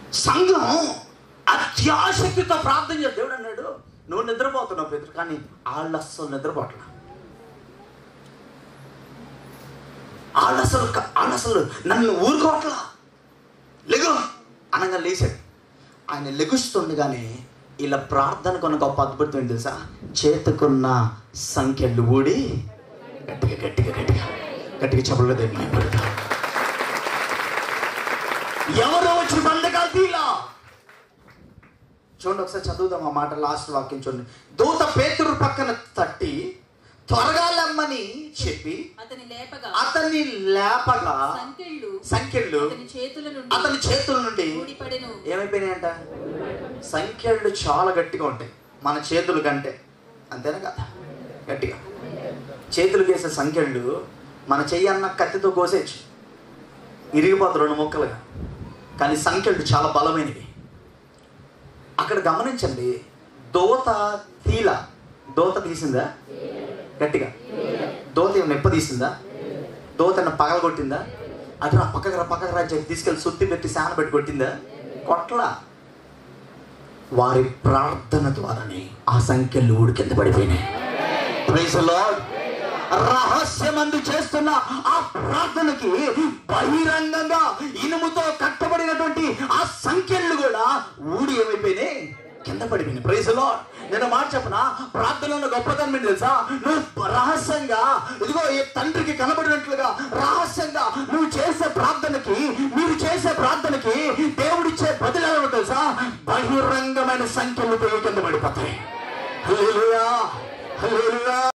సంఘం అత్యాసక్తితో ప్రార్థన చేసి దేవుడు అన్నాడు నువ్వు నిద్రపోతున్నావు పేదరు కానీ వాళ్ళు అస్సలు నిద్రపోవట్లా వాళ్ళు అసలు వాళ్ళు అసలు నన్ను ఊరుకోవట్లా లెగు అనగా లేచాడు ఆయన లెగుస్తుండగానే ఇలా ప్రార్థన కొన్న గొప్ప అద్భుతం ఏంటి తెలుసా చేతుకున్న సంఖ్యలు ఊడి గట్టిగా గట్టిగా గట్టిగా గట్టిగా చెప్పలేదు ఎవరో వచ్చి బంధకాలు తీలా చూడండి ఒకసారి చదువుదాం ఆ మాట లాస్ట్ వాక్యం చూడండి దూత పేతురు పక్కన తట్టి త్వరగా లెమ్మని చెప్పి అతని లేపగా అతన్ని లేపగా సంకెళ్ళు సంఖ్యలు అతని చేతుల నుండి అతని చేతుల నుండి ఊడిపడెను ఏమైపోయినాయంట సంఖ్యలు చాలా గట్టిగా ఉంటాయి మన చేతులు కంటే అంతేనా కదా గట్టిగా చేతులు వేసే సంఖ్యలు మన చెయ్యి అన్న కత్తితో కోసేయచ్చు ఇరిగిపోతారు రెండు ముక్కలుగా కానీ సంఖ్యలు చాలా బలమైనవి అక్కడ గమనించండి దోత తీల దోత తీసిందా గట్టిగా దోత ఏమైనా నెప్ప తీసిందా దోత ఏమైనా పగల కొట్టిందా అటు రా పక్కకు రా పక్కకు రా అని చెప్పి తీసుకెళ్ళి సుత్తి పెట్టి శాన పెట్టి కొట్టిందా కొట్లా వారి ప్రార్థన ద్వారానే ఆ సంఖ్యలు ఊడి కింద పడిపోయినాయి Praise the Lord. రహస్యమందు చేస్తున్న ఆ ప్రార్థనకి బహిరంగంగా ఇనుముతో కట్టబడినటువంటి ఆ సంఖ్యలు కూడా ఊడి ఏమైపోయినాయి కింద పడిపోయినాయి ప్రైజ్ లార్డ్ నేను మాట చెప్పనా ప్రార్థనలో గొప్పతనం ఏంటి తెలుసా నువ్వు రహస్యంగా ఇదిగో ఈ తండ్రికి కనబడినట్లుగా రహస్యంగా నువ్వు చేసే ప్రార్థనకి మీరు చేసే ప్రార్థనకి దేవుడిచ్చే బదులు ఎలా ఉంటుంది తెలుసా బహిరంగమైన సంఖ్యలు కింద పడిపోతాయి హల్లెలూయా హల్లెలూయా